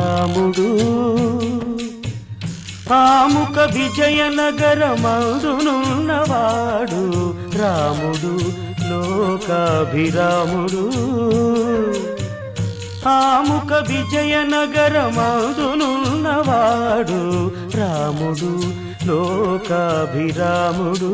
రాముడు ఆముక విజయనగరమందునున్నవాడు రాముడు లోకాభిరాముడు ఆముక విజయనగరమందునున్నవాడు రాముడు లోకాభిరాముడు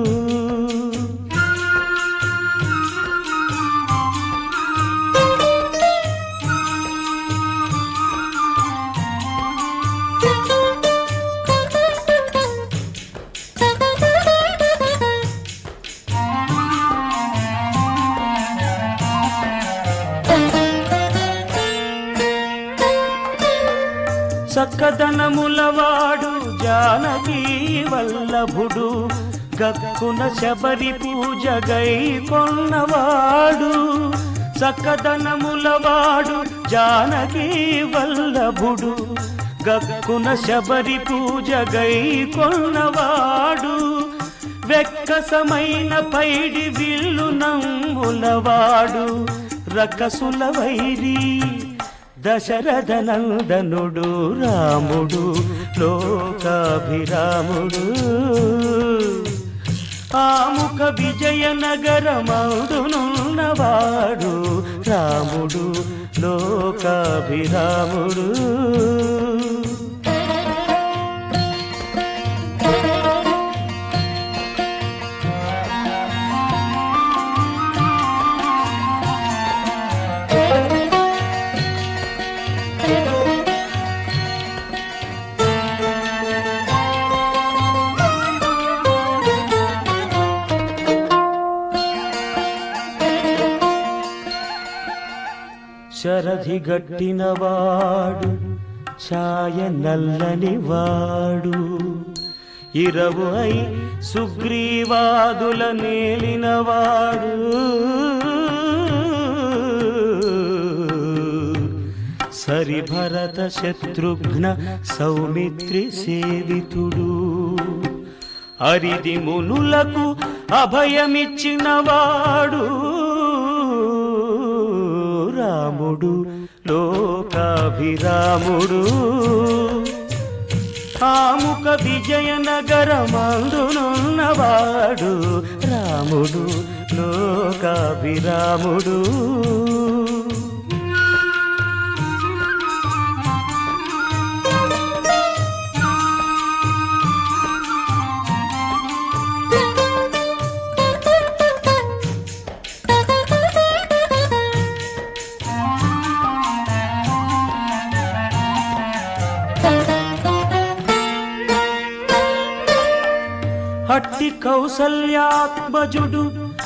చక్కదనములవాడు జానకీ వల్లభుడు గక్కున శబరి పూజ గై కొన్నవాడు చక్కదనములవాడు జానకీ వల్లభుడు గక్కున శబరి పూజ గై కొన్నవాడు వెక్కసమైన పైడి విల్లు నమ్ములవాడు రకసుల వైరి దశరథ నందనుడు రాముడు లోకాభిరాముడు ఆముఖ విజయనగరమౌడునున్నవాడు రాముడు లోకాభిరాముడు శరధి గట్టినవాడు ఛాయ నల్లని వాడు ఇరవు అయి సుగ్రీవాదుల నేలినవాడు సరి భరత శత్రుఘ్న సౌమిత్రి సేవితుడు అరిది మునులకు అభయమిచ్చినవాడు రాముడు లోకాభిరాముడు ఆముక విజయనగరమందునున్నవాడు రాముడు లోకాభిరాముడు అట్టి కౌసల్యాత్మజుడు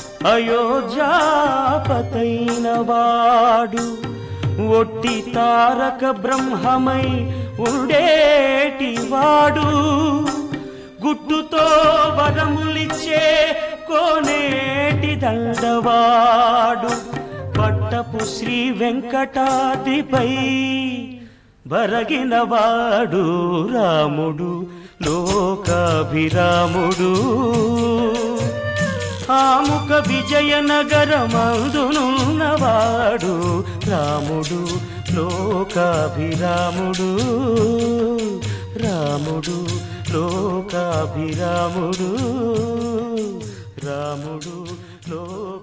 అయోధ్యాపతైన వాడు ఒట్టి తారక బ్రహ్మమై ఉండేటి వాడు గుట్టుతో వరములిచ్చే కోనేటి దండవాడు పట్టపు శ్రీ వెంకటాద్రిపై బరగినవాడు రాముడు లోకాభిరాముడు ఆముక విజయనగరమందునున్నవాడు రాముడు లోకాభిరాముడు రాముడు లోకాభిరాముడు రాముడు లోక